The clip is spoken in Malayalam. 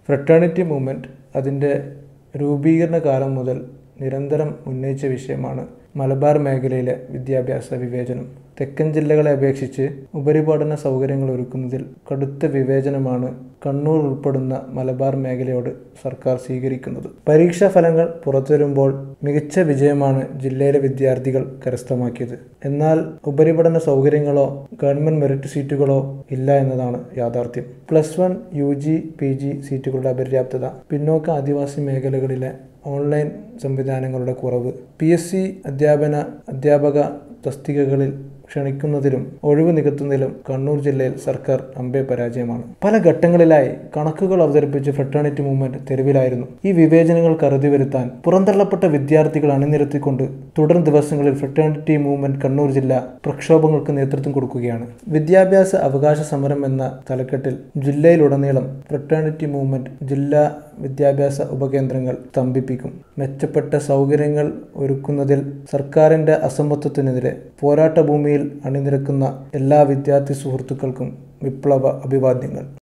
ഫ്രട്ടേണിറ്റി മൂവ്മെൻറ്റ് അതിൻ്റെ രൂപീകരണ കാലം മുതൽ നിരന്തരം ഉന്നയിച്ച വിഷയമാണ് മലബാർ മേഖലയിലെ വിദ്യാഭ്യാസ വിവേചനം തെക്കൻ ജില്ലകളെ അപേക്ഷിച്ച് ഉപരിപഠന സൗകര്യങ്ങൾ ഒരുക്കുന്നതിൽ കടുത്ത വിവേചനമാണ് കണ്ണൂർ ഉൾപ്പെടുന്ന മലബാർ മേഖലയോട് സർക്കാർ സ്വീകരിക്കുന്നത് പരീക്ഷാ ഫലങ്ങൾ പുറത്തുവരുമ്പോൾ മികച്ച വിജയമാണ് ജില്ലയിലെ വിദ്യാർത്ഥികൾ കരസ്ഥമാക്കിയത് എന്നാൽ ഉപരിപഠന സൗകര്യങ്ങളോ ഗവൺമെൻറ് മെറിറ്റ് സീറ്റുകളോ ഇല്ല എന്നതാണ് യാഥാർത്ഥ്യം plus one U G P G സീറ്റുകളുടെ അപര്യാപ്തത പിന്നോക്ക ആദിവാസി മേഖലകളിലെ ഓൺലൈൻ സംവിധാനങ്ങളുടെ കുറവ് പി എസ് സി അധ്യാപന അധ്യാപക തസ്തികകളിൽ ക്ഷണിക്കുന്നതിലും ഒഴിവ് നികത്തുന്നതിലും കണ്ണൂർ ജില്ലയിൽ സർക്കാർ അമ്പേ പരാജയമാണ് പല ഘട്ടങ്ങളിലായി കണക്കുകൾ അവതരിപ്പിച്ച് ഫ്രട്ടേണിറ്റി മൂവ്മെന്റ് തെരുവിലായിരുന്നു ഈ വിവേചനങ്ങൾക്ക് അറുതി വരുത്താൻ പുറന്തള്ളപ്പെട്ട വിദ്യാർത്ഥികൾ അണിനിരത്തിക്കൊണ്ട് തുടർ ദിവസങ്ങളിൽ ഫ്രട്ടേണിറ്റി മൂവ്മെന്റ് കണ്ണൂർ ജില്ല പ്രക്ഷോഭങ്ങൾക്ക് നേതൃത്വം കൊടുക്കുകയാണ് വിദ്യാഭ്യാസ അവകാശ സമരം എന്ന തലക്കെട്ടിൽ ജില്ലയിലുടനീളം ഫ്രട്ടേണിറ്റി മൂവ്മെന്റ് ജില്ലാ വിദ്യാഭ്യാസ ഉപകേന്ദ്രങ്ങൾ സ്തംഭിപ്പിക്കും മെച്ചപ്പെട്ട സൗകര്യങ്ങൾ ഒരുക്കുന്നതിൽ സർക്കാരിന്റെ അസമത്വത്തിനെതിരെ പോരാട്ട ഭൂമിയിൽ അണിനിരക്കുന്ന എല്ലാ വിദ്യാർത്ഥി സുഹൃത്തുക്കൾക്കും വിപ്ലവ അഭിവാദ്യങ്ങൾ